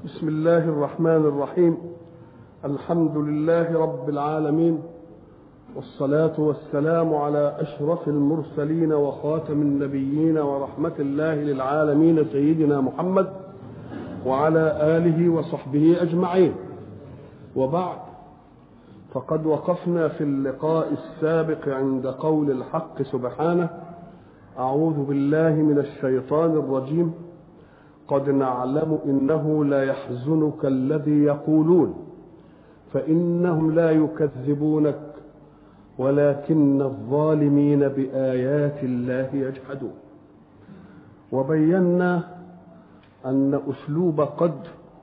بسم الله الرحمن الرحيم الحمد لله رب العالمين والصلاة والسلام على أشرف المرسلين وخاتم النبيين ورحمة الله للعالمين سيدنا محمد وعلى آله وصحبه أجمعين وبعد فقد وقفنا في اللقاء السابق عند قول الحق سبحانه أعوذ بالله من الشيطان الرجيم قد نعلم انه لا يحزنك الذي يقولون فانهم لا يكذبونك ولكن الظالمين بايات الله يجحدون وبينا ان اسلوب قد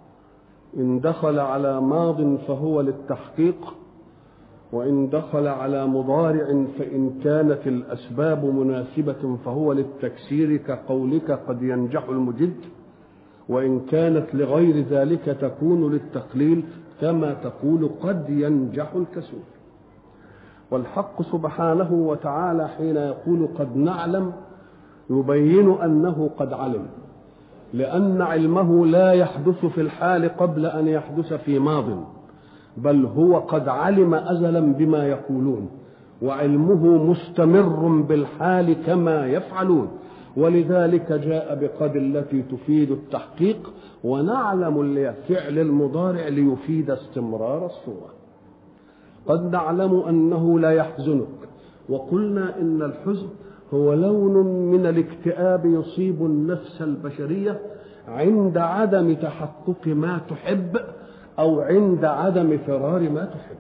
ان دخل على ماض فهو للتحقيق وان دخل على مضارع فان كانت الاسباب مناسبه فهو للتكسير كقولك قد ينجح المجد وإن كانت لغير ذلك تكون للتقليل كما تقول قد ينجح الكسول والحق سبحانه وتعالى حين يقول قد نعلم يبين أنه قد علم لأن علمه لا يحدث في الحال قبل أن يحدث في ماض بل هو قد علم أزلا بما يقولون وعلمه مستمر بالحال كما يفعلون ولذلك جاء بقد التي تفيد التحقيق ونعلم الفعل المضارع ليفيد استمرار الصورة قد نعلم أنه لا يحزنك وقلنا إن الحزن هو لون من الاكتئاب يصيب النفس البشرية عند عدم تحقق ما تحب أو عند عدم فرار ما تحب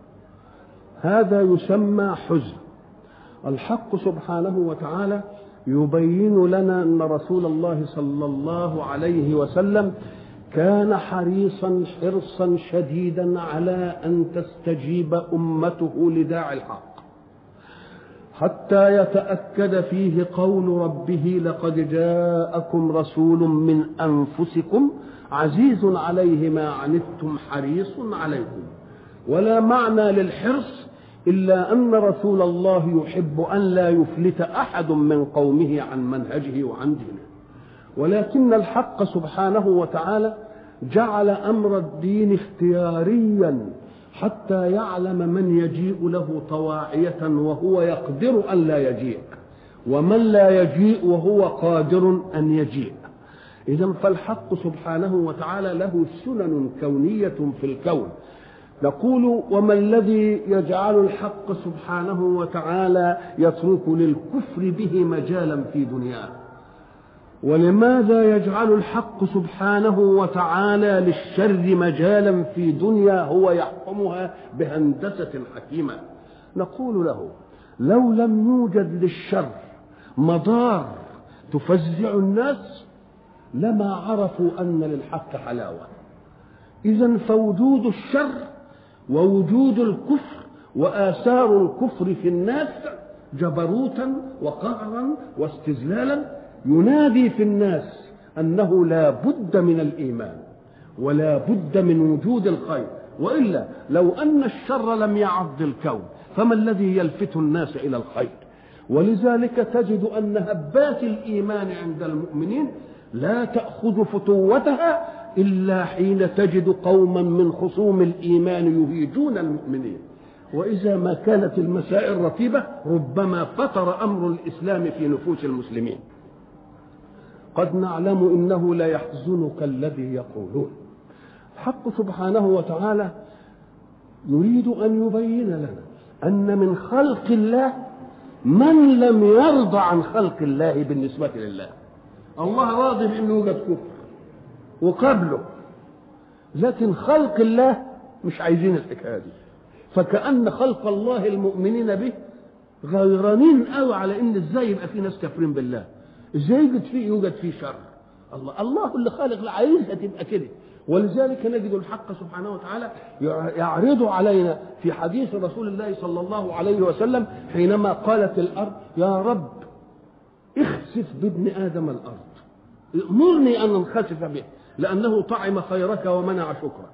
هذا يسمى حزن الحق سبحانه وتعالى يبين لنا ان رسول الله صلى الله عليه وسلم كان حريصا حرصا شديدا على ان تستجيب امته لداعي الحق حتى يتاكد فيه قول ربه لقد جاءكم رسول من انفسكم عزيز عليه ما عنتم حريص عليكم ولا معنى للحرص إلا أن رسول الله يحب أن لا يفلت أحد من قومه عن منهجه وعن دينه ولكن الحق سبحانه وتعالى جعل أمر الدين اختياريا حتى يعلم من يجيء له طواعية وهو يقدر أن لا يجيء ومن لا يجيء وهو قادر أن يجيء إذا فالحق سبحانه وتعالى له سنن كونية في الكون نقول وما الذي يجعل الحق سبحانه وتعالى يترك للكفر به مجالا في دنياه ولماذا يجعل الحق سبحانه وتعالى للشر مجالا في دنيا هو يحكمها بهندسة حكيمة نقول له لو لم يوجد للشر مضار تفزع الناس لما عرفوا أن للحق حلاوة إذا فوجود الشر ووجود الكفر وآثار الكفر في الناس جبروتا وقهرا واستذلالا ينادي في الناس أنه لا بد من الإيمان ولا بد من وجود الخير وإلا لو أن الشر لم يعض الكون فما الذي يلفت الناس إلى الخير ولذلك تجد أن هبات الإيمان عند المؤمنين لا تأخذ فتوتها إلا حين تجد قوما من خصوم الإيمان يهيجون المؤمنين وإذا ما كانت المسائل رتيبة ربما فطر أمر الإسلام في نفوس المسلمين قد نعلم إنه لا يحزنك الذي يقولون الحق سبحانه وتعالى يريد أن يبين لنا أن من خلق الله من لم يرضى عن خلق الله بالنسبة لله الله راضي بأنه يوجد كفر وقبله لكن خلق الله مش عايزين الحكايه دي فكأن خلق الله المؤمنين به غيرانين قوي على ان ازاي يبقى في ناس كافرين بالله ازاي يوجد فيه يوجد فيه شر الله الله اللي خالق عايزها تبقى كده ولذلك نجد الحق سبحانه وتعالى يعرض علينا في حديث رسول الله صلى الله عليه وسلم حينما قالت الارض يا رب اخسف بابن ادم الارض امرني ان انخسف به لأنه طعم خيرك ومنع شكرك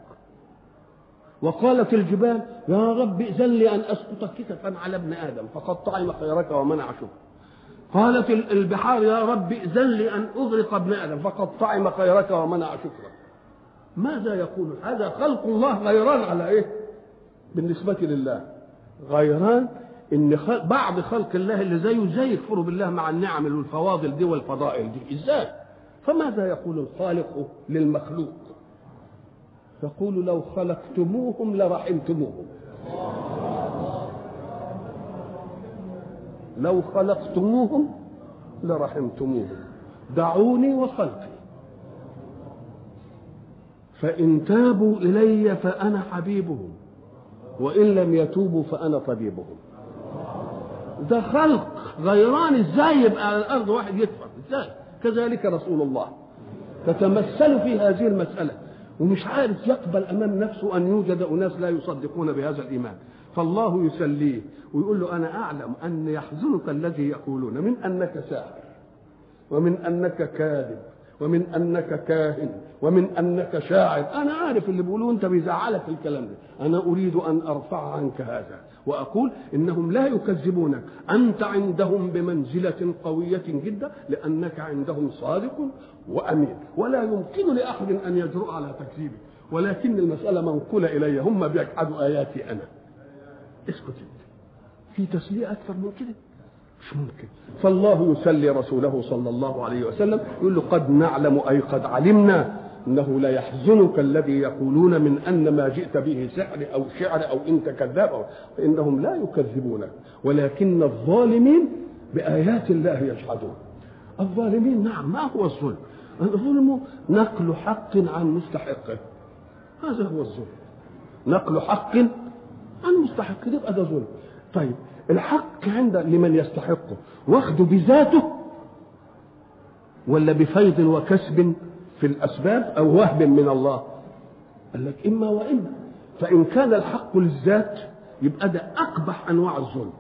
وقالت الجبال يا رب ائذن لي أن أسقط كتفا على ابن آدم فقد طعم خيرك ومنع شكرك قالت البحار يا رب ائذن لي أن أغرق ابن آدم فقد طعم خيرك ومنع شكرك ماذا يقول هذا خلق الله غيران على ايه بالنسبة لله غيران ان خلق بعض خلق الله اللي زيه زي يكفروا بالله مع النعم والفواضل دي والفضائل دي ازاي فماذا يقول الخالق للمخلوق يقول لو خلقتموهم لرحمتموهم لو خلقتموهم لرحمتموهم دعوني وخلقي فإن تابوا إلي فأنا حبيبهم وإن لم يتوبوا فأنا طبيبهم ده خلق غيران ازاي يبقى على الأرض واحد يكفر ازاي كذلك رسول الله تتمثل في هذه المسألة ومش عارف يقبل أمام نفسه أن يوجد أناس لا يصدقون بهذا الإيمان فالله يسليه ويقول له أنا أعلم أن يحزنك الذي يقولون من أنك ساحر ومن أنك كاذب ومن انك كاهن ومن انك شاعر انا عارف اللي بيقولوه انت بيزعلك الكلام ده انا اريد ان ارفع عنك هذا واقول انهم لا يكذبونك انت عندهم بمنزله قويه جدا لانك عندهم صادق وامين ولا يمكن لاحد ان يجرؤ على تكذيبك ولكن المساله منقوله الي هم بيجحدوا اياتي انا اسكت انت في تسليه اكثر من كده مش ممكن فالله يسلي رسوله صلى الله عليه وسلم يقول له قد نعلم اي قد علمنا انه لا يحزنك الذي يقولون من ان ما جئت به سحر او شعر او انت كذاب فانهم لا يكذبونك ولكن الظالمين بايات الله يجحدون الظالمين نعم ما هو الظلم الظلم نقل حق عن مستحقه هذا هو الظلم نقل حق عن مستحقه يبقى ده ظلم طيب الحق عند لمن يستحقه واخده بذاته ولا بفيض وكسب في الاسباب او وهب من الله قال لك اما واما فان كان الحق للذات يبقى ده اقبح انواع الظلم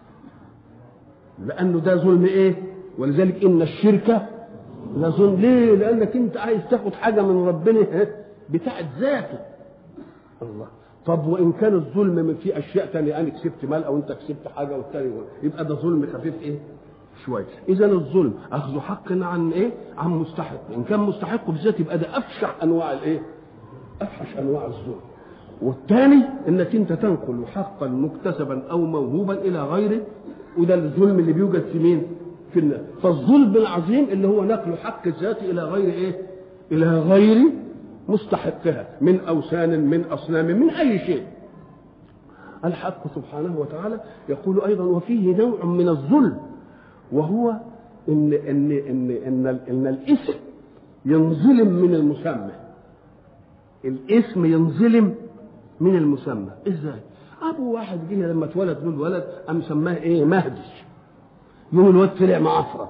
لانه ده ظلم ايه ولذلك ان الشرك لظلم ليه لانك انت عايز تاخد حاجه من ربنا بتاعت ذاته الله طب وان كان الظلم في اشياء تانية انا كسبت مال او انت كسبت حاجه والتاني يبقى ده ظلم خفيف ايه شويه اذا الظلم اخذ حق عن ايه عن مستحق ان كان مستحق بالذات يبقى ده افشح انواع الايه افحش انواع الظلم والثاني انك انت تنقل حقا مكتسبا او موهوبا الى غيره وده الظلم اللي بيوجد في مين في الناس فالظلم العظيم اللي هو نقل حق الذات الى غير ايه الى غير مستحقها من اوثان من اصنام من اي شيء الحق سبحانه وتعالى يقول ايضا وفيه نوع من الظلم وهو ان ان ان ان, إن الاسم ينظلم من المسمى الاسم ينظلم من المسمى ازاي ابو واحد جه لما اتولد له الولد قام سماه ايه مهدي يوم الواد طلع معفرط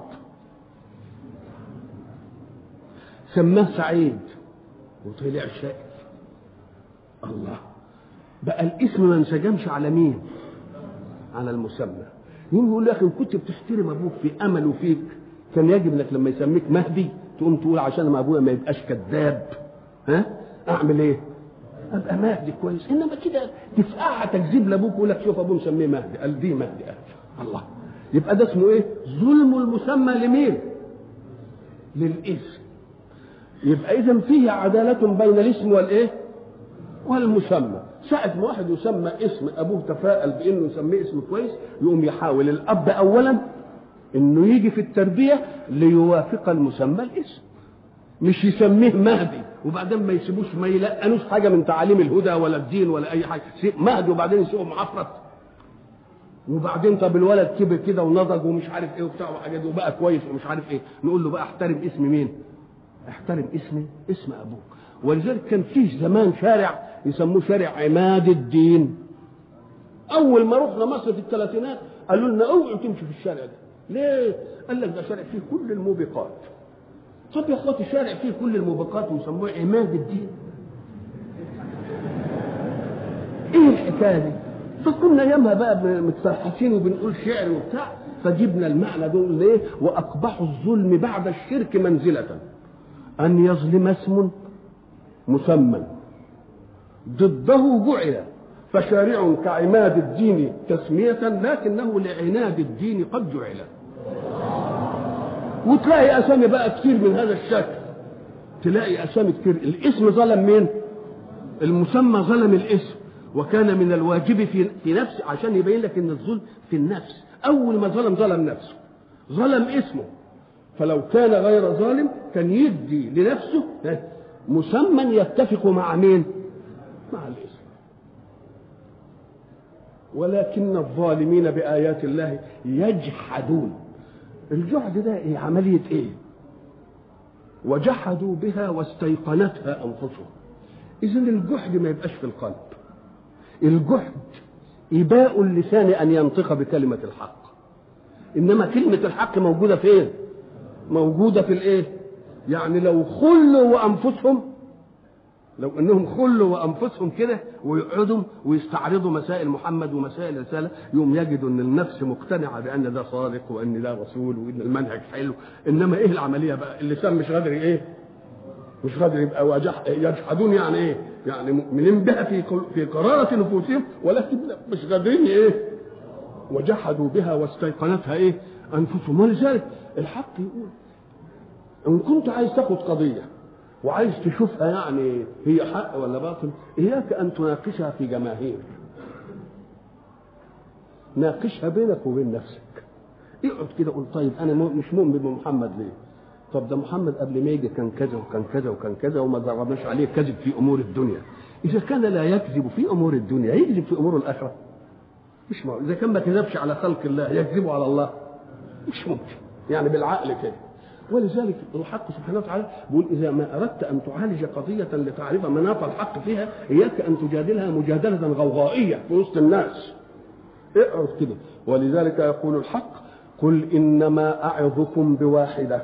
سماه سعيد وطلع شقي الله بقى الاسم ما انسجمش على مين على المسمى يوم يقول لك ان كنت بتحترم ابوك في امله فيك كان يجب انك لما يسميك مهدي تقوم تقول عشان ما ابويا ما يبقاش كذاب ها اعمل ايه ابقى مهدي كويس انما كده تفقعها تكذيب لابوك يقول لك شوف ابوه مسميه مهدي قال دي مهدي قال الله يبقى ده اسمه ايه ظلم المسمى لمين للاسم يبقى اذا فيه عداله بين الاسم والايه والمسمى ساعة ما واحد يسمى اسم ابوه تفاءل بانه يسميه اسم كويس يقوم يحاول الاب اولا انه يجي في التربيه ليوافق المسمى الاسم مش يسميه مهدي وبعدين ما يسيبوش ما يلقنوش حاجه من تعاليم الهدى ولا الدين ولا اي حاجه مهدي وبعدين يسيبه معفرت وبعدين طب الولد كبر كده ونضج ومش عارف ايه وبتاع وحاجات وبقى كويس ومش عارف ايه نقول له بقى احترم اسم مين؟ احترم اسم اسم ابوك ولذلك كان فيه زمان شارع يسموه شارع عماد الدين اول ما رحنا مصر في الثلاثينات قالوا لنا اوعوا تمشوا في الشارع ده ليه قال لك ده شارع فيه كل الموبقات طب يا اخواتي الشارع فيه كل الموبقات ويسموه عماد الدين ايه الحكايه دي فكنا ياما بقى متفرحتين وبنقول شعر وبتاع فجبنا المعنى دول ليه واقبح الظلم بعد الشرك منزله ان يظلم اسم مسمى ضده جعل فشارع كعماد الدين تسمية لكنه لعناد الدين قد جعل وتلاقي أسامي بقى كتير من هذا الشكل تلاقي اسامي كتير الاسم ظلم مين المسمى ظلم الاسم وكان من الواجب في في نفس عشان يبين لك ان الظلم في النفس اول ما ظلم ظلم نفسه ظلم اسمه فلو كان غير ظالم كان يدي لنفسه مسمى يتفق مع مين مع الاسم ولكن الظالمين بآيات الله يجحدون الجحد ده ايه عملية ايه وجحدوا بها واستيقنتها انفسهم اذا الجحد ما يبقاش في القلب الجحد إباء اللسان أن ينطق بكلمة الحق إنما كلمة الحق موجودة فين موجودة في الإيه يعني لو خلوا وأنفسهم لو انهم خلوا وانفسهم كده ويقعدوا ويستعرضوا مسائل محمد ومسائل الرساله يوم يجدوا ان النفس مقتنعه بان ده صادق وان ده رسول وان المنهج حلو انما ايه العمليه بقى اللسان مش قادر ايه مش قادر يبقى وجح يجحدون يعني ايه يعني مؤمنين بها في في قرارة نفوسهم ولكن مش قادرين ايه وجحدوا بها واستيقنتها ايه انفسهم ولذلك الحق يقول ان كنت عايز تاخد قضيه وعايز تشوفها يعني هي حق ولا باطل اياك ان تناقشها في جماهير ناقشها بينك وبين نفسك اقعد كده قول طيب انا مش مؤمن بمحمد ليه طب ده محمد قبل ما يجي كان كذا وكان كذا وكان كذا وما ضربناش عليه كذب في امور الدنيا اذا كان لا يكذب في امور الدنيا يكذب في امور الاخره مش معقول اذا كان ما كذبش على خلق الله يكذب على الله مش ممكن يعني بالعقل كده ولذلك الحق سبحانه وتعالى بيقول اذا ما اردت ان تعالج قضيه لتعرف مناط الحق فيها اياك ان تجادلها مجادله غوغائيه في وسط الناس اقعد كده ولذلك يقول الحق قل انما اعظكم بواحده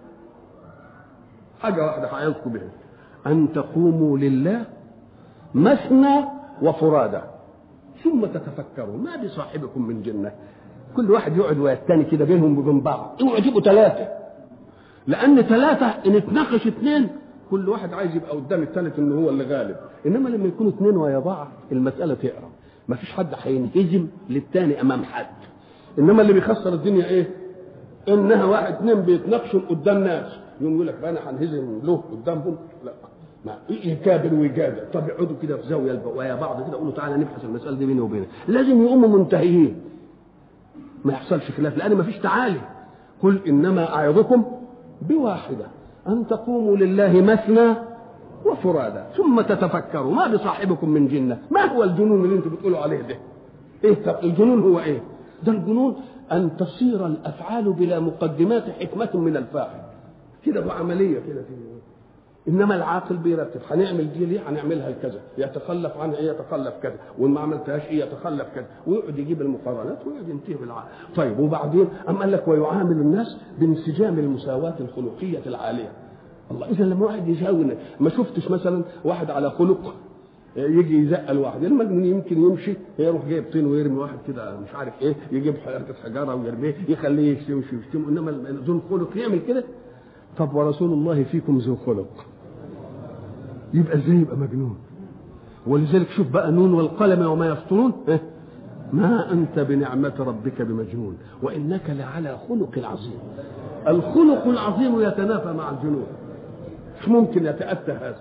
حاجه واحده هعظكم بها ان تقوموا لله مثنى وفرادى ثم تتفكروا ما بصاحبكم من جنه كل واحد يقعد ويستني كده بينهم وبين بعض اوعوا تبقوا ثلاثه لان ثلاثه ان اتناقش اثنين كل واحد عايز يبقى قدام الثالث ان هو اللي غالب انما لما يكونوا اثنين ويا بعض المساله تقرا ما فيش حد هينهزم للثاني امام حد انما اللي بيخسر الدنيا ايه انها واحد اثنين بيتناقشوا قدام ناس يقوم يقول لك بقى انا هنهزم له قدامهم لا ما يكابر ويجادل طب يقعدوا كده في زاويه ويا بعض كده يقولوا تعالى نبحث المساله دي بيني وبينك لازم يقوموا منتهيين ما يحصلش خلاف لان ما فيش تعالي قل انما اعظكم بواحده ان تقوموا لله مثنى وفرادى ثم تتفكروا ما بصاحبكم من جنه ما هو الجنون اللي انتم بتقولوا عليه ده ايه طب الجنون هو ايه ده الجنون ان تصير الافعال بلا مقدمات حكمه من الفاعل كده بعمليه كده كده انما العاقل بيرتب هنعمل دي ليه هنعملها لكذا يتخلف عنها ايه يتخلف كذا وان ما عملتهاش ايه يتخلف كذا ويقعد يجيب المقارنات ويقعد ينتهي بالعقل طيب وبعدين ام قال لك ويعامل الناس بانسجام المساواه الخلقيه العاليه الله اذا لما واحد يساوي ما شفتش مثلا واحد على خلق يجي يزقل واحد المجنون يمكن يمشي يروح جايب طين ويرمي واحد كده مش عارف ايه يجيب حته حجاره ويرميه يخليه يشتم يشتم انما ذو الخلق يعمل كده طب ورسول الله فيكم ذو خلق يبقى ازاي يبقى مجنون ولذلك شوف بقى نون والقلم وما يسطرون ما انت بنعمه ربك بمجنون وانك لعلى خلق عظيم الخلق العظيم يتنافى مع الجنون مش ممكن يتاتى هذا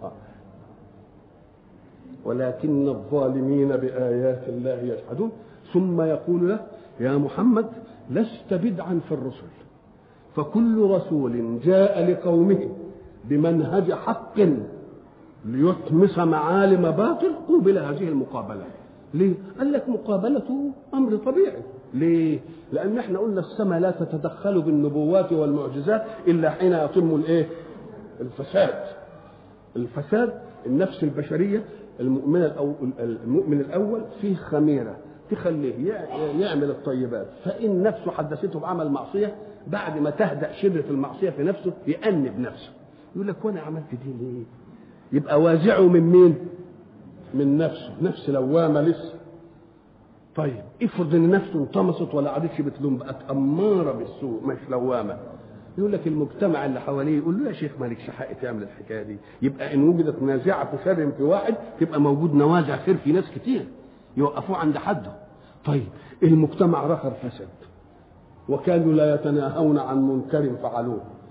ولكن الظالمين بايات الله يجحدون ثم يقول له يا محمد لست بدعا في الرسل فكل رسول جاء لقومه بمنهج حق ليطمس معالم باطل قوبل هذه المقابلة ليه؟ قال لك مقابلته أمر طبيعي ليه؟ لأن احنا قلنا السماء لا تتدخل بالنبوات والمعجزات إلا حين يتم الإيه؟ الفساد الفساد النفس البشرية المؤمن الأول المؤمن الأول فيه خميرة تخليه يعمل الطيبات فإن نفسه حدثته بعمل معصية بعد ما تهدأ شبه في المعصية في نفسه يأنب نفسه يقول لك وأنا عملت دي ليه؟ يبقى وازعه من مين من نفسه نفس لوامه لسه طيب افرض ان نفسه انطمست ولا عادتش بتلوم بقت اماره بالسوء مش لوامه يقول لك المجتمع اللي حواليه يقول له يا شيخ مالكش حق تعمل الحكايه دي يبقى ان وجدت نازعه شر في واحد تبقى موجود نوازع خير في ناس كتير يوقفوه عند حده طيب المجتمع رخر فسد وكانوا لا يتناهون عن منكر فعلوه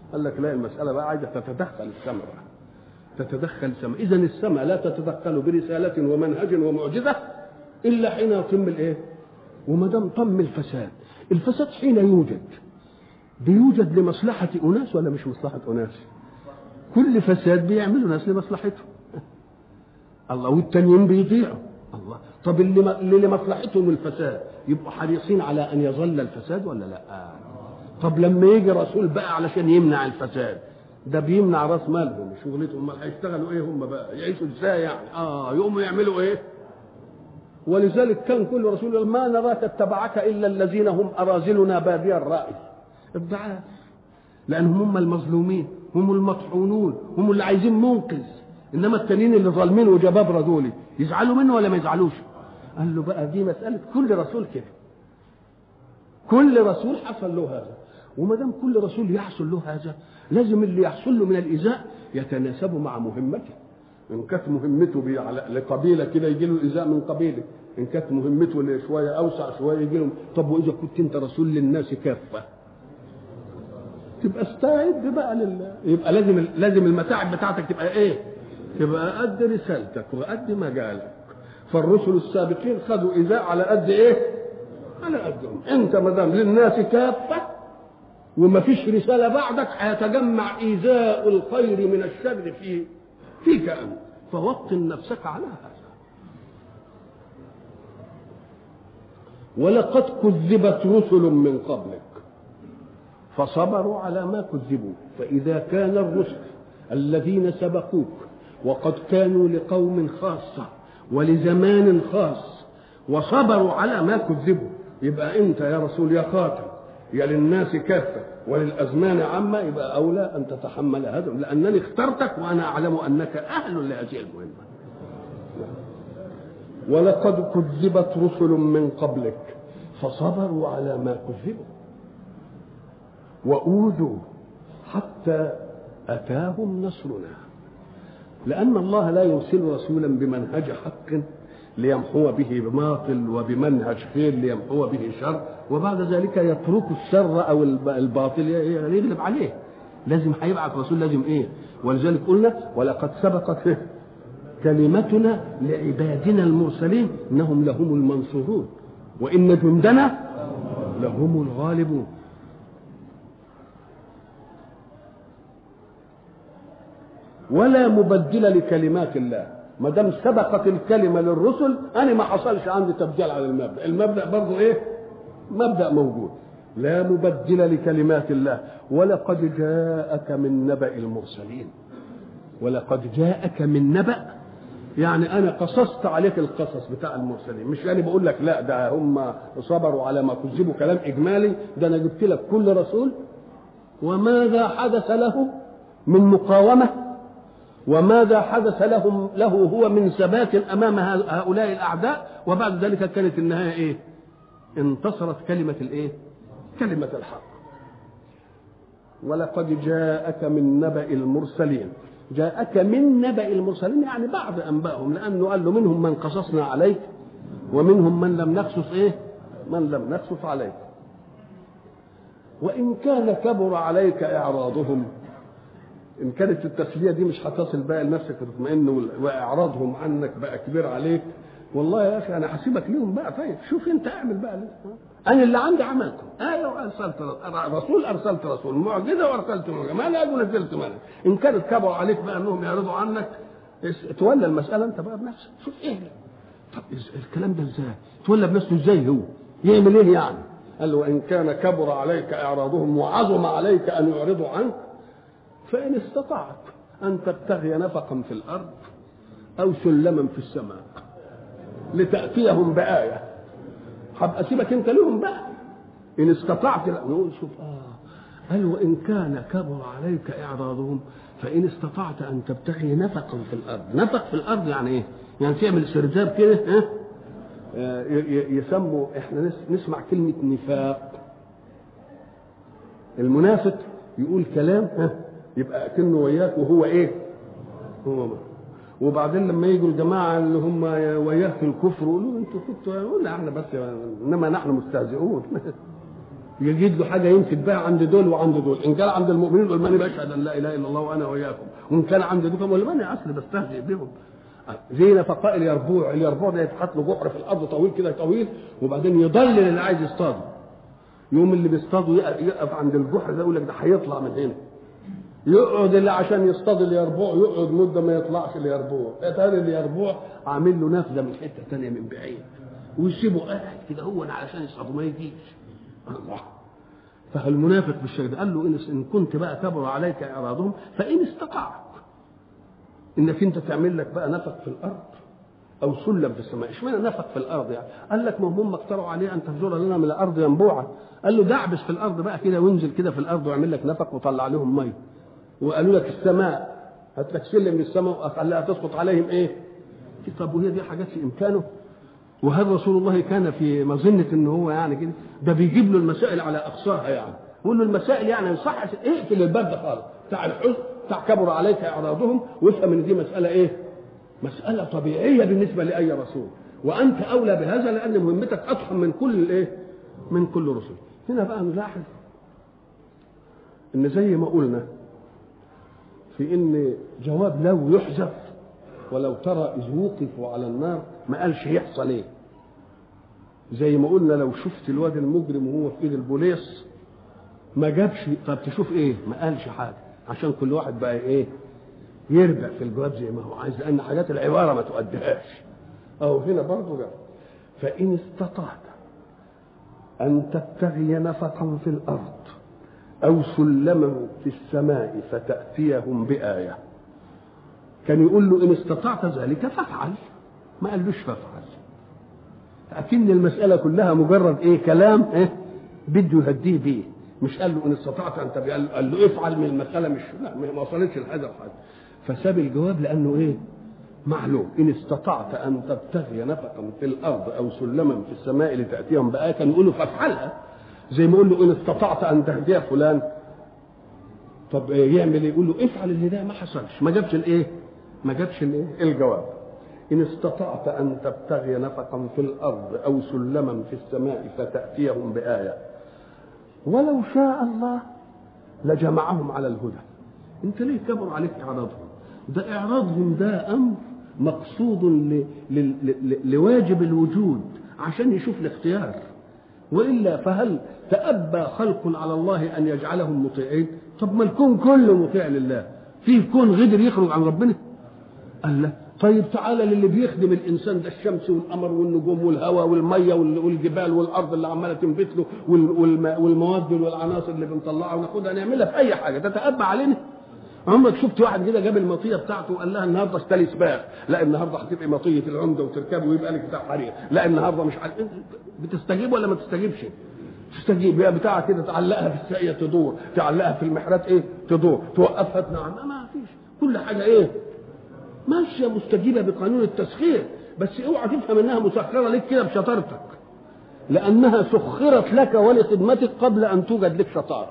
قال لك لا المساله بقى عايزه تتدخل السماء بقى تتدخل السماء اذا السماء لا تتدخل برساله ومنهج ومعجزه الا حين يتم الايه وما دام تم الفساد الفساد حين يوجد بيوجد لمصلحه اناس ولا مش مصلحه اناس كل فساد بيعملوا ناس لمصلحتهم الله والتانيين بيضيعوا الله طب اللي اللي لمصلحتهم الفساد يبقوا حريصين على ان يظل الفساد ولا لا طب لما يجي رسول بقى علشان يمنع الفساد ده بيمنع راس مالهم شغلتهم امال هيشتغلوا ايه هم بقى يعيشوا ازاي يعني اه يقوموا يعملوا ايه ولذلك كان كل رسول يقول ما نراك اتبعك الا الذين هم اراذلنا بادي الراي الضعاف لانهم هم المظلومين هم المطحونون هم اللي عايزين منقذ انما التانيين اللي ظالمين وجبابره دول يزعلوا منه ولا ما يزعلوش قال له بقى دي مساله كل رسول كده كل رسول حصل له هذا وما دام كل رسول يحصل له هذا لازم اللي يحصل له من الايذاء يتناسب مع مهمته ان كانت مهمته بي على لقبيله كده يجي له الايذاء من قبيله ان كانت مهمته شويه اوسع شويه يجي له طب واذا كنت انت رسول للناس كافه تبقى استعد بقى لل... يبقى لازم لازم المتاعب بتاعتك تبقى ايه؟ تبقى قد رسالتك وقد مجالك فالرسل السابقين خدوا ايذاء على قد ايه؟ على قدهم انت ما دام للناس كافه وما فيش رساله بعدك هيتجمع ايذاء الخير من الشر في فيك انت فوطن نفسك على هذا ولقد كذبت رسل من قبلك فصبروا على ما كذبوا فإذا كان الرسل الذين سبقوك وقد كانوا لقوم خاصة ولزمان خاص وصبروا على ما كذبوا يبقى أنت يا رسول يا خاتم يا للناس كافة وللأزمان عامة يبقى أولى أن تتحمل هذا لأنني اخترتك وأنا أعلم أنك أهل لهذه المهمة ولقد كذبت رسل من قبلك فصبروا على ما كذبوا وأوذوا حتى أتاهم نصرنا لأن الله لا يرسل رسولا بمنهج حق ليمحو به باطل وبمنهج خير ليمحو به شر وبعد ذلك يترك الشر أو الباطل يغلب عليه لازم هيبعث رسول لازم ايه ولذلك قلنا ولقد سبقت كلمتنا لعبادنا المرسلين انهم لهم المنصورون وان جندنا لهم الغالبون ولا مبدل لكلمات الله ما دام سبقت الكلمه للرسل انا ما حصلش عندي تبديل على المبدا المبدا برضه ايه مبدا موجود لا مبدل لكلمات الله ولقد جاءك من نبأ المرسلين ولقد جاءك من نبأ يعني انا قصصت عليك القصص بتاع المرسلين مش يعني بقول لك لا ده هم صبروا على ما كذبوا كلام اجمالي ده انا جبت لك كل رسول وماذا حدث له من مقاومه وماذا حدث لهم له هو من ثبات امام هؤلاء الاعداء وبعد ذلك كانت النهايه ايه انتصرت كلمه الايه كلمه الحق ولقد جاءك من نبأ المرسلين جاءك من نبأ المرسلين يعني بعض أنبائهم لأنه قال له منهم من قصصنا عليك ومنهم من لم نقصص إيه من لم نقصص عليك وإن كان كبر عليك إعراضهم إن كانت التسلية دي مش هتصل بقى لنفسك وتطمئن وإعراضهم عنك بقى كبير عليك والله يا أخي أنا هسيبك ليهم بقى طيب شوف أنت اعمل بقى ليه. أنا اللي عندي عملته آية وأرسلت رسول أرسلت رسول معجزة وأرسلت معجزة ما لا ونزلت ملك إن كانت كبر عليك بقى أنهم يعرضوا عنك تولى المسألة أنت بقى بنفسك شوف إيه طب الكلام ده إزاي تولى بنفسه إزاي هو يعمل إيه يعني قال له وإن كان كبر عليك إعراضهم وعظم عليك أن يعرضوا عنك فإن استطعت أن تبتغي نفقا في الأرض أو سلما في السماء لتأتيهم بآية هبقى سيبك أنت لهم بقى إن استطعت نقول شوف آه قال وإن كان كبر عليك إعراضهم فإن استطعت أن تبتغي نفقا في الأرض نفق في الأرض يعني إيه؟ يعني تعمل سرداب كده ها يسموا احنا نسمع كلمة نفاق المنافق يقول كلام ها يبقى كأنه وياك وهو ايه هو ما. وبعدين لما يجوا الجماعة اللي هم وياه في الكفر يقولوا انتوا كنتوا يقول احنا بس انما نحن مستهزئون يجد له حاجه يمكن بقى عند دول وعند دول ان كان عند المؤمنين يقول ماني بشهد ان لا اله الا الله وانا واياكم وان كان عند دول يقول ماني اصل بستهزئ بهم زي نفقاء اليربوع اليربوع ده يتحط له جحر في الارض طويل كده طويل وبعدين يضلل اللي عايز يصطاده يوم اللي بيصطاده يقف عند الجحر ده يقول لك ده هيطلع من هنا يقعد اللي عشان يصطاد اليربوع يقعد مده ما يطلعش اليربوع اتاري اليربوع عامل له نافذه من حته ثانيه من بعيد ويسيبه قاعد كده هو علشان يصطاده ما يجيش الله فالمنافق بالشكل ده قال له إن, ان كنت بقى كبر عليك اعراضهم فان استطعت انك انت تعمل لك بقى نفق في الارض او سلم في السماء اشمعنى نفق في الارض يعني قال لك ما هم اقتروا عليه ان تفجر لنا من الارض ينبوعا قال له دعبس في الارض بقى كده وانزل كده في الارض واعمل لك نفق وطلع لهم ميه وقالوا لك السماء هات لك سلم من السماء وخليها تسقط عليهم ايه طب وهي دي حاجات في امكانه وهل رسول الله كان في مظنة ان هو يعني كده ده بيجيب له المسائل على اقصاها يعني يقول له المسائل يعني ما يصحش اقفل الباب ده خالص بتاع الحزن بتاع كبر عليك اعراضهم وافهم ان دي مساله ايه؟ مساله طبيعيه بالنسبه لاي رسول وانت اولى بهذا لان مهمتك اضخم من كل الايه؟ من كل رسل هنا بقى نلاحظ ان زي ما قلنا في ان جواب لو يحذف ولو ترى اذ وقفوا على النار ما قالش يحصل ايه زي ما قلنا لو شفت الواد المجرم وهو في ايد البوليس ما جابش طب تشوف ايه ما قالش حاجه عشان كل واحد بقى ايه يرجع في الجواب زي ما هو عايز لان حاجات العباره ما تؤديهاش او هنا برضه جاب فان استطعت ان تبتغي نفقا في الارض او سلما في السماء فتاتيهم بايه كان يقول له ان استطعت ذلك فافعل ما قالوش فافعل لكن المساله كلها مجرد ايه كلام ايه بده يهديه بيه مش قال له ان استطعت ان تبي قال له افعل من المساله مش لا ما وصلتش لهذا الحد فساب الجواب لانه ايه معلوم ان استطعت ان تبتغي نفقا في الارض او سلما في السماء لتاتيهم بايه كان يقول له فافعلها زي ما يقول له ان استطعت ان تهدي فلان طب إيه يعمل ايه يقول له افعل اللي ده ما حصلش ما جابش الايه ما جابش الايه الجواب ان استطعت ان تبتغي نفقا في الارض او سلما في السماء فتاتيهم بايه ولو شاء الله لجمعهم على الهدى انت ليه كبر عليك اعراضهم ده اعراضهم ده امر مقصود ل... ل... ل... لواجب الوجود عشان يشوف الاختيار والا فهل تأبى خلق على الله ان يجعلهم مطيعين طب ما الكون كله مطيع لله فيه كون غدر يخرج عن ربنا قال لا طيب تعالى للي بيخدم الانسان ده الشمس والقمر والنجوم والهواء والميه والجبال والارض اللي عماله تنبت له والمواد والعناصر اللي بنطلعها وناخدها نعملها في اي حاجه تتأبى علينا عمرك شفت واحد كده جاب المطيه بتاعته وقال لها النهارده اشتري سباغ لا النهارده هتبقي مطيه العمده وتركبه ويبقى لك بتاع حرير لا النهارده مش عارف بتستجيب ولا ما تستجيبش تستجيب يا بتاع كده تعلقها في الساقيه تدور تعلقها في المحرات ايه تدور توقفها تنعم ما فيش كل حاجه ايه ماشيه مستجيبه بقانون التسخير بس اوعى تفهم انها مسخره لك كده بشطارتك لانها سخرت لك ولخدمتك قبل ان توجد لك شطاره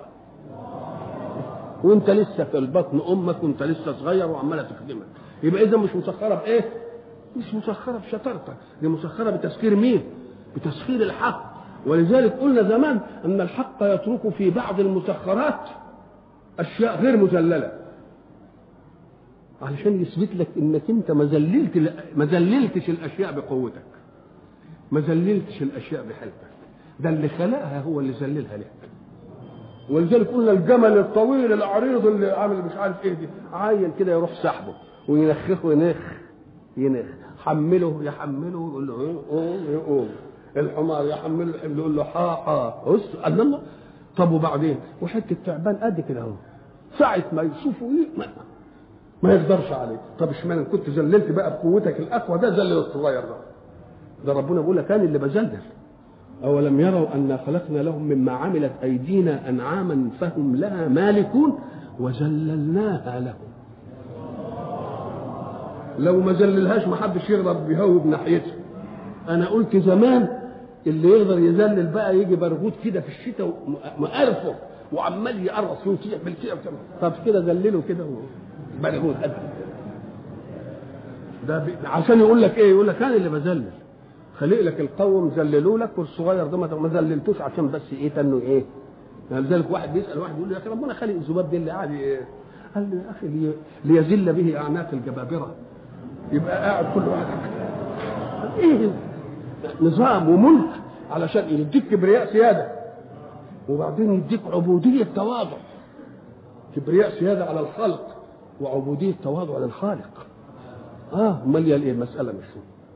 وانت لسه في البطن امك وانت لسه صغير وعماله تخدمك يبقى اذا مش مسخره بايه مش مسخره بشطارتك دي مسخره بتسخير مين بتسخير الحق ولذلك قلنا زمان ان الحق يترك في بعض المسخرات اشياء غير مذلله علشان يثبت لك انك انت ما ذللت ما ذللتش الاشياء بقوتك ما ذللتش الاشياء بحلفك ده اللي خلقها هو اللي ذللها لك ولذلك قلنا الجمل الطويل العريض اللي عامل مش عارف ايه دي عاين كده يروح سحبه وينخخه ينخ ينخ حمله يحمله يقول له ايه قوم يقوم الحمار يحمله الحمل يقول له حا حا بص قال الله طب وبعدين وحته تعبان قد كده اهو ساعة ما يشوفوا ايه ما, ما يقدرش عليه طب اشمعنى كنت ذللت بقى بقوتك الاقوى ده ذلل الصغير ده ده ربنا بيقول لك انا اللي بذلل أولم يروا أنا خلقنا لهم مما عملت أيدينا أنعاما فهم لها مالكون وذللناها لهم لو ما ذللهاش ما حدش يقدر بيهوب ناحيتها أنا قلت زمان اللي يقدر يذلل بقى يجي برغوت كده في الشتاء مقرفه وعمال يقرص فيه وتعمل كده طب كده ذلله كده برغوت قد ده عشان يقول لك ايه يقول لك انا اللي بذلل خلق لك القوي مذللوا لك والصغير ده ما ذللتوش عشان بس ايه تنه ايه يعني لذلك واحد بيسال واحد يقول له يا اخي ربنا خلق الذباب ده اللي قاعد إيه؟ قال له يا اخي لي ليذل به اعناق الجبابره يبقى قاعد كل واحد ايه نظام وملك علشان يديك كبرياء سياده وبعدين يديك عبوديه تواضع كبرياء سياده على الخلق وعبوديه تواضع للخالق اه امال ايه المساله مش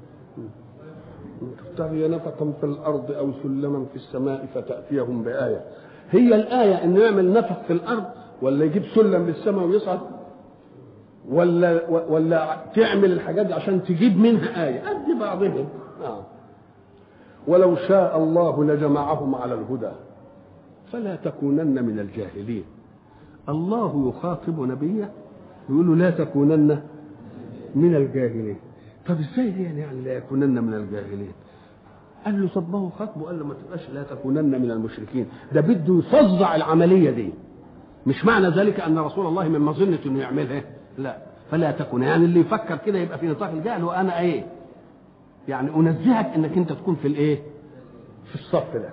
تبتغي نفقا في الارض او سلما في السماء فتاتيهم بايه هي الايه انه يعمل نفق في الارض ولا يجيب سلم للسماء ويصعد ولا ولا تعمل الحاجات دي عشان تجيب منها ايه قد بعضهم آه. ولو شاء الله لجمعهم على الهدى فلا تكونن من الجاهلين الله يخاطب نبيه يقول له لا تكونن من الجاهلين طب ازاي دي يعني, يعني لا يكونن من الجاهلين قال له طب ما هو خطبه قال له ما تبقاش لا تكونن من المشركين ده بده يفظع العمليه دي مش معنى ذلك ان رسول الله من مظنه انه يعملها لا فلا تكن يعني اللي يفكر كده يبقى في نطاق الجهل وانا ايه يعني انزهك انك انت تكون في الايه في الصف ده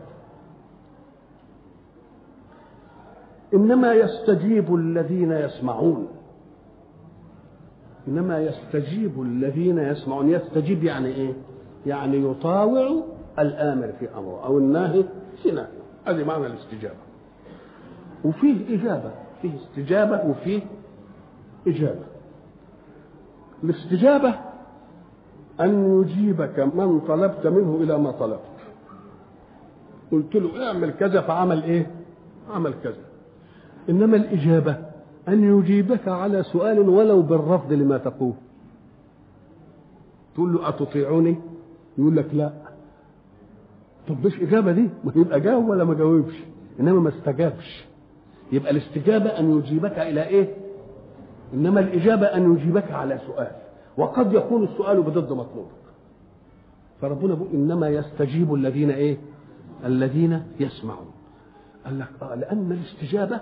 انما يستجيب الذين يسمعون انما يستجيب الذين يسمعون يستجيب يعني ايه يعني يطاوع الامر في امره او الناهي في نهيه هذه معنى الاستجابه وفيه اجابه فيه استجابه وفيه اجابه الاستجابه ان يجيبك من طلبت منه الى ما طلبت قلت له اعمل كذا فعمل ايه عمل كذا انما الاجابه ان يجيبك على سؤال ولو بالرفض لما تقول تقول له اتطيعوني يقول لك لا طب مش اجابه دي ما يبقى جاوب ولا ما جاوبش انما ما استجابش يبقى الاستجابه ان يجيبك الى ايه انما الاجابه ان يجيبك على سؤال وقد يكون السؤال بضد مطلوبك فربنا بيقول انما يستجيب الذين ايه الذين يسمعون قال لك اه لان الاستجابه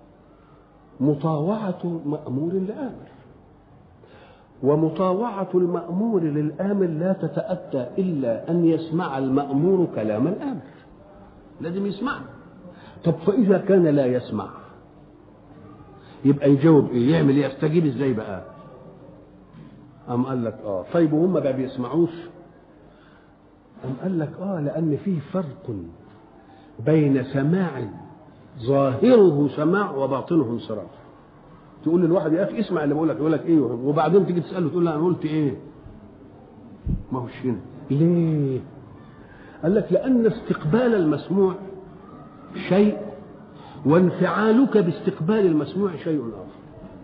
مطاوعه مامور لامر ومطاوعة المأمور للآمر لا تتأتى إلا أن يسمع المأمور كلام الآمر لازم يسمع طب فإذا كان لا يسمع يبقى يجاوب إيه يعمل إيه يستجيب إزاي بقى أم قال لك آه طيب وهم ما بيسمعوش أم قال لك آه لأن فيه فرق بين سماع ظاهره سماع وباطنه انصراف تقول للواحد يا اخي اسمع اللي بقول لك يقول لك ايه وبعدين تيجي تساله تقول له انا قلت ايه ما هوش هنا ليه قال لك لان استقبال المسموع شيء وانفعالك باستقبال المسموع شيء اخر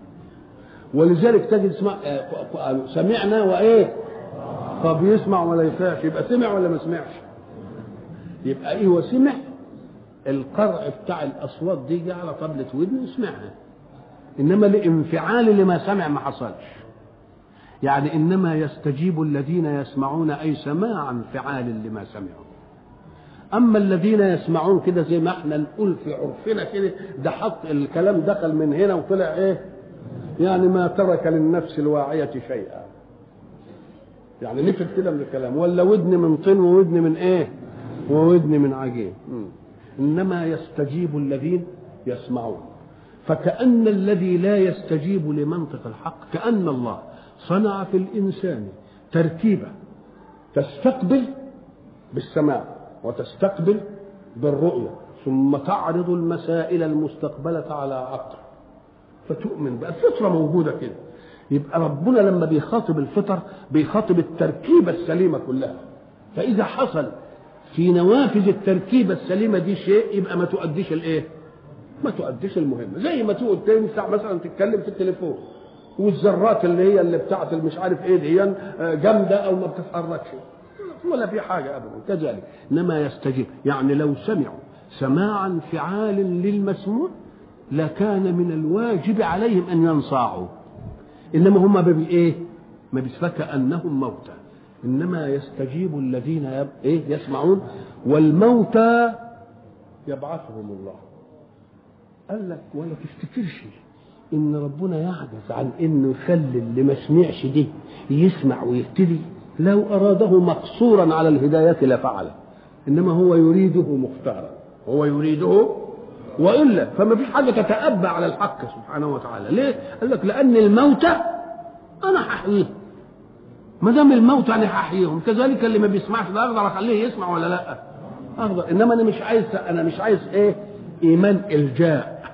ولذلك تجد اسمع سمعنا وايه طب يسمع ولا يسمعش يبقى سمع ولا ما سمعش يبقى ايه هو سمع القرع بتاع الاصوات دي جه على طبلة ودنه وسمعها انما لانفعال لما سمع ما حصلش يعني انما يستجيب الذين يسمعون اي سماع انفعال لما سمعوا اما الذين يسمعون كده زي ما احنا نقول في عرفنا كده ده حط الكلام دخل من هنا وطلع ايه يعني ما ترك للنفس الواعية شيئا يعني نفد كده من الكلام ولا ودن من طين وودن من ايه وودن من عجين انما يستجيب الذين يسمعون فكأن الذي لا يستجيب لمنطق الحق كأن الله صنع في الإنسان تركيبة تستقبل بالسماع وتستقبل بالرؤية ثم تعرض المسائل المستقبلة على عقل فتؤمن بقى الفطرة موجودة كده يبقى ربنا لما بيخاطب الفطر بيخاطب التركيبة السليمة كلها فإذا حصل في نوافذ التركيبة السليمة دي شيء يبقى ما تؤديش الايه؟ ما تؤديش المهمه زي ما تقعد تاني ساعه مثلا تتكلم في التليفون والذرات اللي هي اللي بتاعت مش عارف ايه دي جامده او ما بتتحركش ولا في حاجه ابدا كذلك انما يستجيب يعني لو سمعوا سماع انفعال للمسموع لكان من الواجب عليهم ان ينصاعوا انما هم بايه ما فكانهم موتى انما يستجيب الذين يب... ايه يسمعون والموتى يبعثهم الله قال لك ولا تفتكرش ان ربنا يعجز عن انه يخلي اللي ما سمعش دي يسمع ويهتدي لو أراده مقصورا على الهداية لفعله إنما هو يريده مختارا هو يريده وإلا فما فيش حاجة تتأبى على الحق سبحانه وتعالى ليه؟ قال لك لأن الموتى أنا هحييه ما دام الموت انا هحييهم كذلك اللي ما بيسمعش ده اقدر اخليه يسمع ولا لا اقدر انما انا مش عايز انا مش عايز ايه ايمان الجاء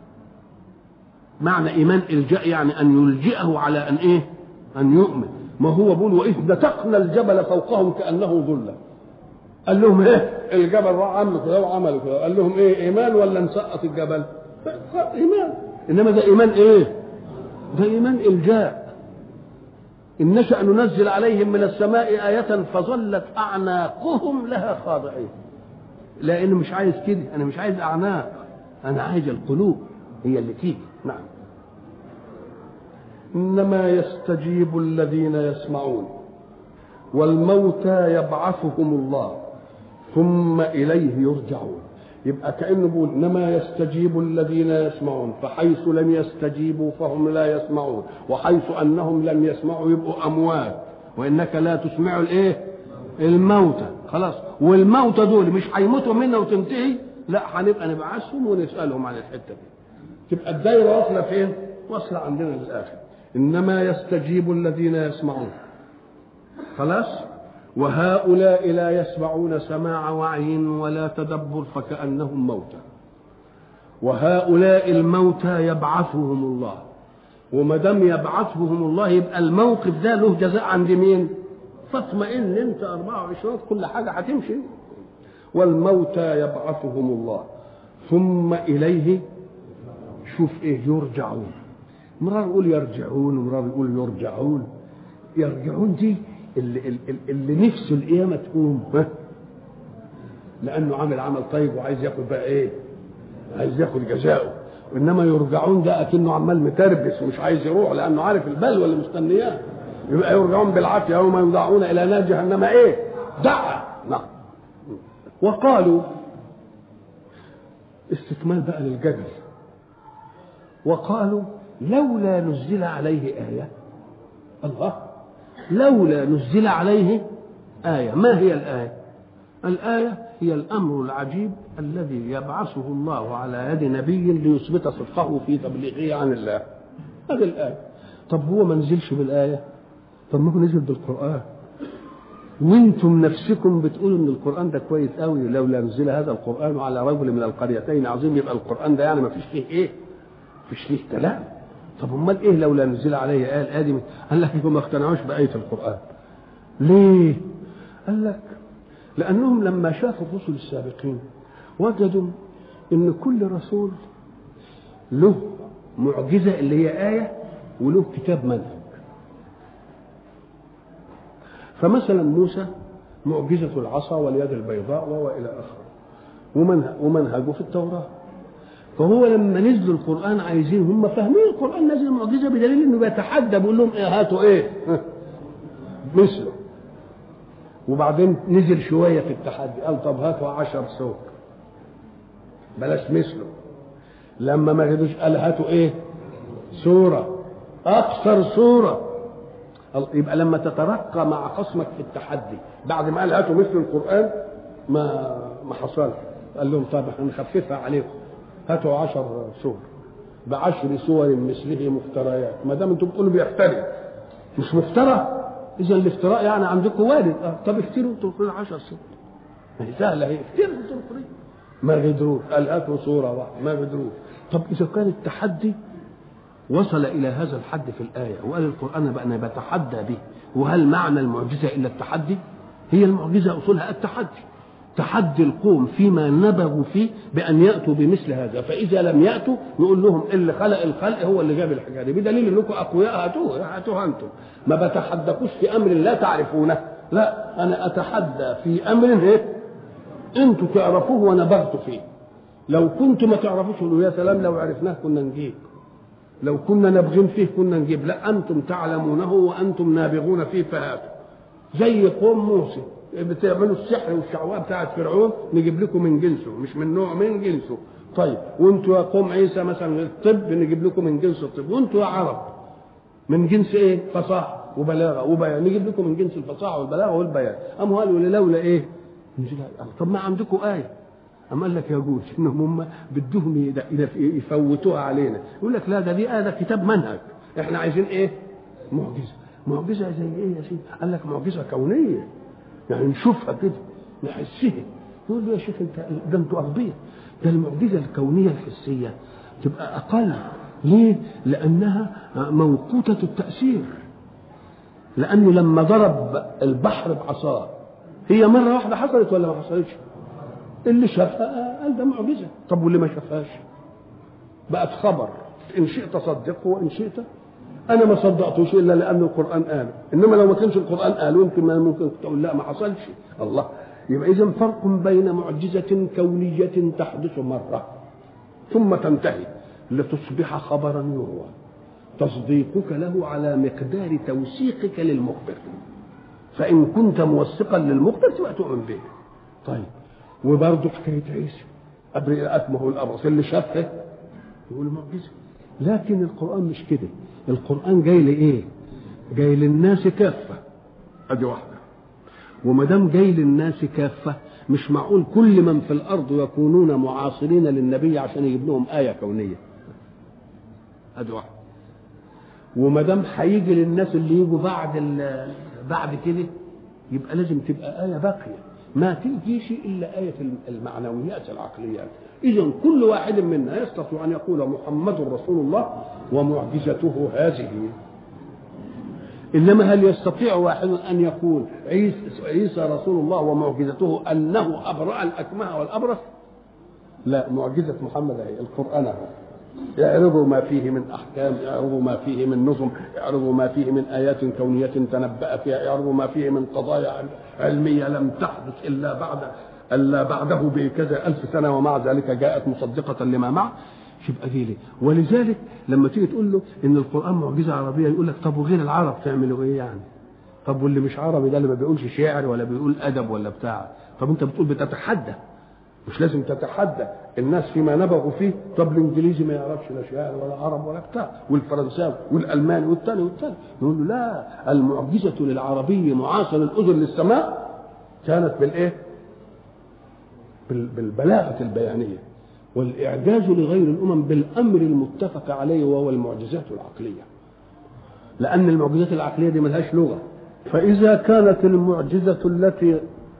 معنى ايمان الجاء يعني ان يلجئه على ان ايه ان يؤمن ما هو بيقول واذ نتقنا الجبل فوقهم كانه ظله قال لهم ايه الجبل راح عمل كده وعمل كده قال لهم ايه ايمان ولا نسقط الجبل ايمان انما ده ايمان ايه ده ايمان الجاء إن نشأ ننزل عليهم من السماء آية فظلت أعناقهم لها خاضعين لأنه مش عايز كده أنا مش عايز أعناق أنا عايز القلوب هي اللي تيجي نعم إنما يستجيب الذين يسمعون والموتى يبعثهم الله ثم إليه يرجعون يبقى كأنه بيقول إنما يستجيب الذين يسمعون فحيث لم يستجيبوا فهم لا يسمعون وحيث أنهم لم يسمعوا يبقوا أموات وإنك لا تسمع الإيه الموتى خلاص والموتى دول مش هيموتوا منا وتنتهي لا هنبقى نبعثهم ونسألهم عن الحتة دي تبقى الدايرة واصلة فين واصلة عندنا للآخر إنما يستجيب الذين يسمعون خلاص وهؤلاء لا يسمعون سماع وعي ولا تدبر فكأنهم موتى وهؤلاء الموتى يبعثهم الله وما دام يبعثهم الله يبقى الموقف ده له جزاء عند مين؟ فاطمئن انت 24 كل حاجه هتمشي والموتى يبعثهم الله ثم اليه شوف ايه يرجعون مرار يقول يرجعون ومرار يقول يرجعون يرجعون دي اللي, اللي, اللي نفسه القيامة تقوم ها لأنه عمل عمل طيب وعايز ياخد بقى إيه؟ عايز ياخد جزاؤه وإنما يرجعون ده أكنه عمال متربس ومش عايز يروح لأنه عارف البلوى اللي مستنياه يبقى يرجعون بالعافية يوم يدعون إلى نار جهنم إيه؟ دعا نعم وقالوا استكمال بقى للجدل وقالوا لولا نزل عليه آية الله لولا نزل عليه آية ما هي الآية الآية هي الأمر العجيب الذي يبعثه الله على يد نبي ليثبت صدقه في تبليغه عن الله هذه الآية طب هو ما نزلش بالآية طب ما هو نزل بالقرآن وانتم نفسكم بتقولوا ان القران ده كويس قوي لولا نزل هذا القران على رجل من القريتين عظيم يبقى القران ده يعني ما فيش فيه ايه؟ فيش فيه كلام طب امال ايه لولا نزل عليه ايه الايه دي قال لك ما اقتنعوش بايه القران ليه قال لك لانهم لما شافوا الرسل السابقين وجدوا ان كل رسول له معجزه اللي هي ايه وله كتاب منهج فمثلا موسى معجزة العصا واليد البيضاء وإلى آخره ومنهجه في التوراة فهو لما نزل القرآن عايزين هم فاهمين القرآن نزل معجزة بدليل إنه بيتحدى بيقول لهم إيه هاتوا إيه مثله وبعدين نزل شوية في التحدي قال طب هاتوا عشر سور بلاش مثله لما ما قدروش قال هاتوا إيه سورة أكثر سورة يبقى لما تترقى مع خصمك في التحدي بعد ما قال هاتوا مثل القرآن ما ما حصلش قال لهم طب هنخففها عليكم هاتوا عشر سور بعشر سور مثله مفتريات ما دام انتم بتقولوا بيفتري مش مفترى اذا الافتراء يعني عندكم وارد اه طب افتروا انتوا القرآن 10 سور ما هي سهله هي افتروا انتوا القرآن ما قدروش قال هاتوا سوره واحده ما قدروش طب اذا كان التحدي وصل إلى هذا الحد في الآية وقال القرآن بقى أنا بتحدى به وهل معنى المعجزة إلا التحدي هي المعجزة أصولها التحدي تحدي القوم فيما نبغوا فيه بأن يأتوا بمثل هذا فإذا لم يأتوا نقول لهم اللي خلق الخلق هو اللي جاب الحكاية دي بدليل أنكم أقوياء هاتوه هاتوها أنتم ما بتحدكوش في أمر لا تعرفونه لا أنا أتحدى في أمر إيه أنتم تعرفوه ونبغت فيه لو كنتم ما تعرفوش يا سلام لو عرفناه كنا نجيب لو كنا نبغين فيه كنا نجيب لا انتم تعلمونه وانتم نابغون فيه فهاتوا زي قوم موسى بتعملوا السحر والشعوذه بتاعت فرعون نجيب لكم من جنسه مش من نوع من جنسه طيب وانتوا يا قوم عيسى مثلا الطب نجيب لكم من جنس الطب وانتوا يا عرب من جنس ايه فصاحه وبلاغه وبيان نجيب لكم من جنس الفصاحه والبلاغه والبيان قاموا قالوا لولا ايه طب ما عندكم ايه أم قال لك يجوز انهم هم بدهم يفوتوها علينا يقول لك لا ده دي آية ده كتاب منهج احنا عايزين ايه معجزة معجزة زي ايه يا سيدي قال لك معجزة كونية يعني نشوفها كده نحسها يقول له يا شيخ انت ده انتوا اغبياء ده المعجزة الكونية الحسية تبقى اقل ليه؟ لأنها موقوتة التأثير لأنه لما ضرب البحر بعصاه هي مرة واحدة حصلت ولا ما حصلتش؟ اللي شافها قال ده معجزة طب واللي ما شافهاش بقت خبر إن شئت صدقه وإن شئت أنا ما صدقتوش إلا لأن القرآن قال إنما لو ما كانش القرآن قال يمكن ما ممكن تقول لا ما حصلش الله يبقى إذا فرق بين معجزة كونية تحدث مرة ثم تنتهي لتصبح خبرا يروى تصديقك له على مقدار توثيقك للمخبر فإن كنت موثقا للمخبر تبقى تؤمن به طيب وبرضه حكاية عيسى أبرئ أكمه الأبرص اللي شافه يقول معجزة لكن القرآن مش كده القرآن جاي لإيه؟ جاي للناس كافة أدي واحدة وما دام جاي للناس كافة مش معقول كل من في الأرض يكونون معاصرين للنبي عشان يجيب لهم آية كونية أدي واحدة وما دام هيجي للناس اللي يجوا بعد بعد كده يبقى لازم تبقى آية باقية ما تجيش إلا آية المعنويات العقليات إذا كل واحد منا يستطيع أن يقول محمد رسول الله ومعجزته هذه إنما هل يستطيع واحد أن يقول عيسى, عيسى رسول الله ومعجزته أنه أبرأ الأكمه والأبرص لا معجزة محمد هي القرآن هو يعرضوا ما فيه من احكام يعرضوا ما فيه من نظم يعرضوا ما فيه من ايات كونيه تنبا فيها يعرضوا ما فيه من قضايا علميه لم تحدث الا بعد الا بعده بكذا الف سنه ومع ذلك جاءت مصدقه لما معه يبقى دي ليه ولذلك لما تيجي تقول له ان القران معجزه عربيه يقول لك طب وغير العرب تعملوا ايه يعني طب واللي مش عربي ده اللي ما بيقولش شعر ولا بيقول ادب ولا بتاع طب انت بتقول بتتحدى مش لازم تتحدى الناس فيما نبغوا فيه طب الانجليزي ما يعرفش لا شعر ولا عرب ولا بتاع والفرنساوي والالماني والثاني والثاني نقول له لا المعجزه للعربي معاصر الاذن للسماء كانت بالايه؟ بالبلاغه البيانيه والاعجاز لغير الامم بالامر المتفق عليه وهو المعجزات العقليه لان المعجزات العقليه دي ملهاش لغه فاذا كانت المعجزه التي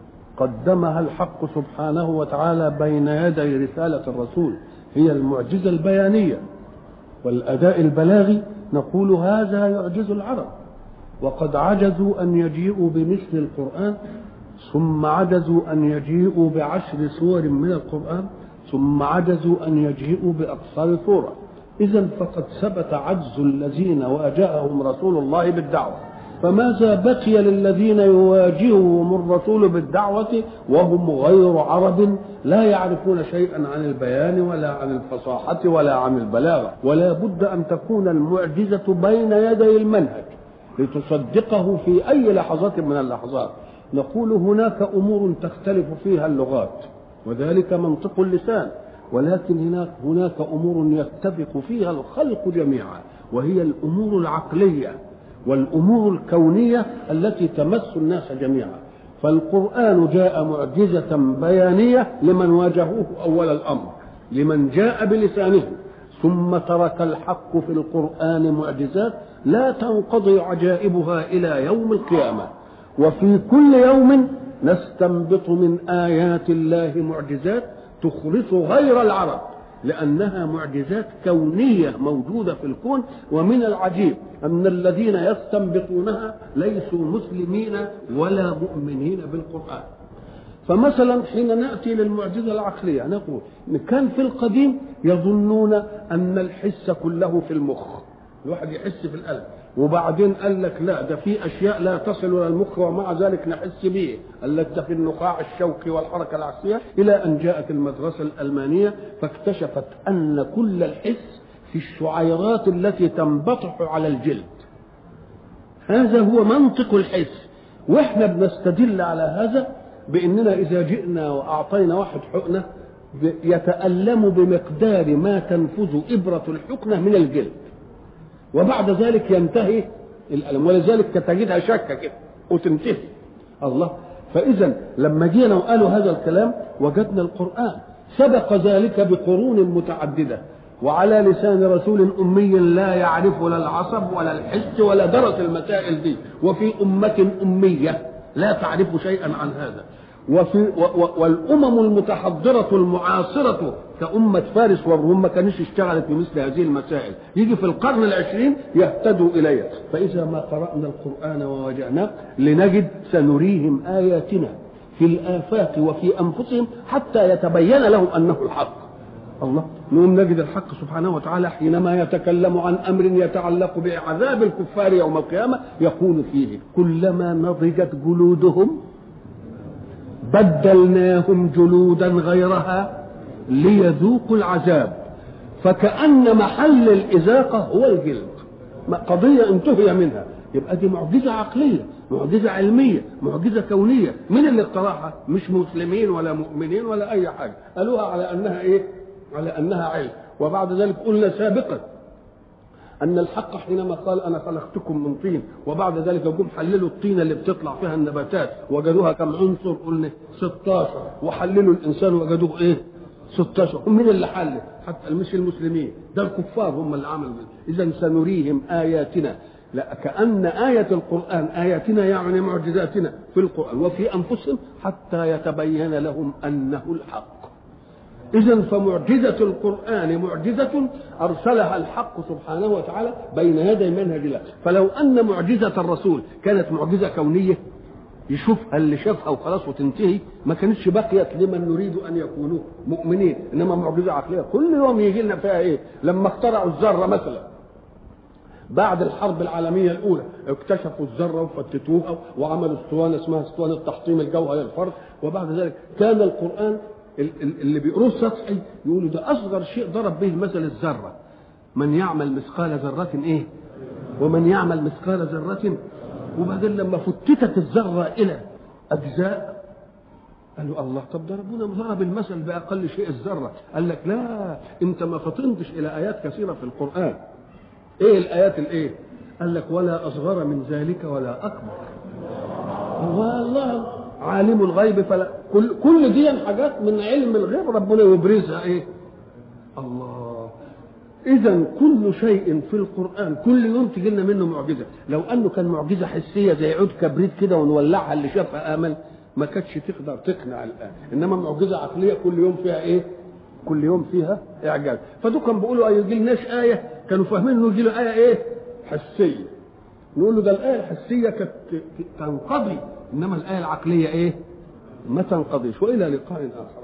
قدمها الحق سبحانه وتعالى بين يدي رسالة الرسول هي المعجزة البيانية والأداء البلاغي نقول هذا يعجز العرب وقد عجزوا أن يجيئوا بمثل القرآن ثم عجزوا أن يجيئوا بعشر سور من القرآن ثم عجزوا أن يجيئوا بأقصار سورة إذا فقد ثبت عجز الذين واجههم رسول الله بالدعوة فماذا بقي للذين يواجههم الرسول بالدعوة وهم غير عرب لا يعرفون شيئا عن البيان ولا عن الفصاحة ولا عن البلاغة ولا بد أن تكون المعجزة بين يدي المنهج لتصدقه في أي لحظة من اللحظات نقول هناك أمور تختلف فيها اللغات وذلك منطق اللسان ولكن هناك هناك أمور يتفق فيها الخلق جميعا وهي الأمور العقلية والامور الكونيه التي تمس الناس جميعا فالقران جاء معجزه بيانيه لمن واجهوه اول الامر لمن جاء بلسانه ثم ترك الحق في القران معجزات لا تنقضي عجائبها الى يوم القيامه وفي كل يوم نستنبط من ايات الله معجزات تخلص غير العرب لأنها معجزات كونية موجودة في الكون ومن العجيب أن الذين يستنبطونها ليسوا مسلمين ولا مؤمنين بالقرآن فمثلا حين نأتي للمعجزة العقلية نقول إن كان في القديم يظنون أن الحس كله في المخ الواحد يحس في القلب وبعدين قال لك لا ده في اشياء لا تصل الى المخ ومع ذلك نحس به قال لك ده في النخاع الشوكي والحركه العكسيه الى ان جاءت المدرسه الالمانيه فاكتشفت ان كل الحس في الشعيرات التي تنبطح على الجلد هذا هو منطق الحس واحنا بنستدل على هذا باننا اذا جئنا واعطينا واحد حقنه يتالم بمقدار ما تنفذ ابره الحقنه من الجلد وبعد ذلك ينتهي الالم ولذلك تجدها شكه كده وتنتهي الله فاذا لما جينا وقالوا هذا الكلام وجدنا القران سبق ذلك بقرون متعدده وعلى لسان رسول أمي لا يعرف لا العصب ولا الحس ولا درس المسائل دي وفي أمة أمية لا تعرف شيئا عن هذا وفي والأمم المتحضرة المعاصرة كأمة فارس والروم ما كانش اشتغلت بمثل هذه المسائل يجي في القرن العشرين يهتدوا إليها فإذا ما قرأنا القرآن ووجعناه لنجد سنريهم آياتنا في الآفاق وفي أنفسهم حتى يتبين لهم أنه الحق الله نقوم نجد الحق سبحانه وتعالى حينما يتكلم عن امر يتعلق بعذاب الكفار يوم القيامه يقول فيه كلما نضجت جلودهم بدلناهم جلودا غيرها ليذوقوا العذاب فكأن محل الإذاقة هو الجلد قضية انتهي منها يبقى دي معجزة عقلية معجزة علمية معجزة كونية من اللي اخترعها مش مسلمين ولا مؤمنين ولا أي حاجة قالوها على أنها إيه على انها علم وبعد ذلك قلنا سابقا ان الحق حينما قال انا خلقتكم من طين وبعد ذلك جم حللوا الطينه اللي بتطلع فيها النباتات وجدوها كم عنصر قلنا 16 وحللوا الانسان وجدوه ايه 16 ومين اللي حل حتى مش المسلمين ده الكفار هم اللي عملوا اذا سنريهم اياتنا لا كأن آية القرآن آياتنا يعني معجزاتنا في القرآن وفي أنفسهم حتى يتبين لهم أنه الحق إذا فمعجزة القرآن معجزة أرسلها الحق سبحانه وتعالى بين يدي منهج الله فلو أن معجزة الرسول كانت معجزة كونية يشوفها اللي شافها وخلاص وتنتهي ما كانتش بقيت لمن نريد ان يكونوا مؤمنين انما معجزه عقليه كل يوم يجي لنا فيها ايه لما اخترعوا الذره مثلا بعد الحرب العالميه الاولى اكتشفوا الذره وفتتوها وعملوا اسطوانه اسمها اسطوانه تحطيم الجوهر للفرد وبعد ذلك كان القران اللي بيقروه سطحي يقولوا ده اصغر شيء ضرب به مثل الذره من يعمل مثقال ذره ايه ومن يعمل مثقال ذره وبعدين لما فتتت الذره الى اجزاء قالوا الله طب ده ربنا ضرب المثل باقل شيء الذره قال لك لا انت ما فطنتش الى ايات كثيره في القران ايه الايات الايه قال لك ولا اصغر من ذلك ولا اكبر والله عالم الغيب فلا كل كل دي حاجات من علم الغيب ربنا يبرزها ايه الله اذا كل شيء في القران كل يوم تجي لنا منه معجزه لو انه كان معجزه حسيه زي عود كبريت كده ونولعها اللي شافها امل ما كانتش تقدر تقنع الان انما معجزه عقليه كل يوم فيها ايه كل يوم فيها اعجاز فدول كانوا بيقولوا يجي لناش ايه كانوا فاهمين انه يجي له ايه ايه حسيه نقول له ده الايه الحسيه كانت تنقضي انما الايه العقليه ايه ما تنقضيش والى لقاء اخر